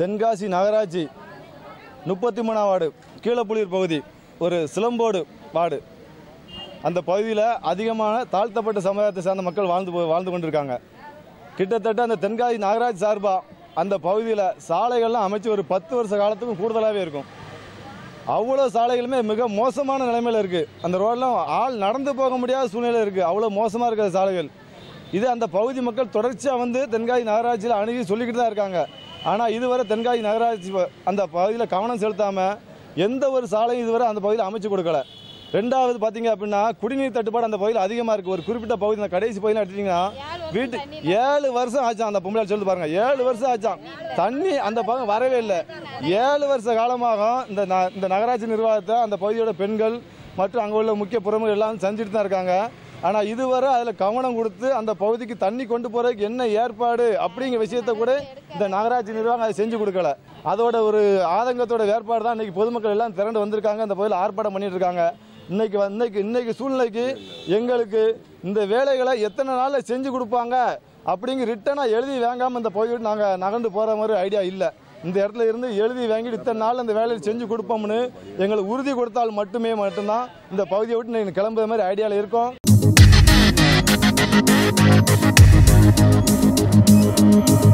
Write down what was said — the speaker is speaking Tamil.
தென்காசி நகராட்சி முப்பத்தி மூணாம் வார்டு கீழப்புலியூர் பகுதி ஒரு சிலம்போடு வார்டு அந்த பகுதியில் அதிகமான தாழ்த்தப்பட்ட சமுதாயத்தை சார்ந்த மக்கள் வாழ்ந்து போ- வாழ்ந்து கொண்டிருக்காங்க கிட்டத்தட்ட அந்த தென்காசி நாகராஜ் சார்பாக அந்த பகுதியில் சாலைகள்லாம் அமைச்சு ஒரு பத்து வருஷ காலத்துக்கும் கூடுதலாகவே இருக்கும் அவ்வளோ சாலைகளுமே மிக மோசமான நிலைமையில் இருக்குது அந்த ரோடெலாம் ஆள் நடந்து போக முடியாத சூழ்நிலை இருக்குது அவ்வளோ மோசமாக இருக்கிற சாலைகள் இது அந்த பகுதி மக்கள் தொடர்ச்சியாக வந்து தென்காசி நகராட்சியில் அணுகி சொல்லிக்கிட்டு தான் இருக்காங்க ஆனால் இதுவரை தென்காசி நகராட்சி ப- அந்த பகுதியில் கவனம் செலுத்தாமல் எந்த ஒரு சாலையும் இதுவரை அந்த பகுதியில் அமைச்சு கொடுக்கல ரெண்டாவது பார்த்தீங்க அப்படின்னா குடிநீர் தட்டுப்பாடு அந்த பகுதியில் அதிகமாக இருக்குது ஒரு குறிப்பிட்ட பகுதி இந்த கடைசி பகுதியில் எடுத்தீங்கன்னா வீட்டு ஏழு வருஷம் ஆச்சான் அந்த பொம்பளை சொல்லுது பாருங்க ஏழு வருஷம் ஆச்சான் தண்ணி அந்த பக்கம் வரவே இல்லை ஏழு வருஷ காலமாக இந்த ந- இந்த நகராட்சி நிர்வாகத்தை அந்த பகுதியோட பெண்கள் மற்றும் அங்கே உள்ள முக்கிய புறமுகள் எல்லாம் செஞ்சுட்டு தான் இருக்காங்க ஆனால் இதுவரை அதில் கவனம் கொடுத்து அந்த பகுதிக்கு தண்ணி கொண்டு போகிறதுக்கு என்ன ஏற்பாடு அப்படிங்கிற விஷயத்த கூட இந்த நகராட்சி நிர்வாகம் அதை செஞ்சு கொடுக்கல அதோட ஒரு ஆதங்கத்தோட ஏற்பாடு தான் இன்னைக்கு பொதுமக்கள் எல்லாம் திரண்டு வந்திருக்காங்க அந்த பகுதியில் ஆர்ப்பாட்டம் பண்ணிட்டு இருக்காங்க இன்னைக்கு வந்து- இன்னைக்கு இன்னைக்கு சூழ்நிலைக்கு எங்களுக்கு இந்த வேலைகளை எத்தனை நாளில் செஞ்சு கொடுப்பாங்க அப்படிங்க ரிட்டனாக எழுதி வாங்காமல் இந்த பகுதியை விட்டு நாங்கள் நகர்ந்து போகிற மாதிரி ஐடியா இல்லை இந்த இடத்துல இருந்து எழுதி வாங்கிட்டு இத்தனை நாள் அந்த வேலையை செஞ்சு கொடுப்போம்னு எங்களுக்கு உறுதி கொடுத்தால் மட்டுமே மட்டும்தான் இந்த பகுதியை விட்டு நீங்கள் கிளம்புற மாதிரி ஐடியாவில் இருக்கோம்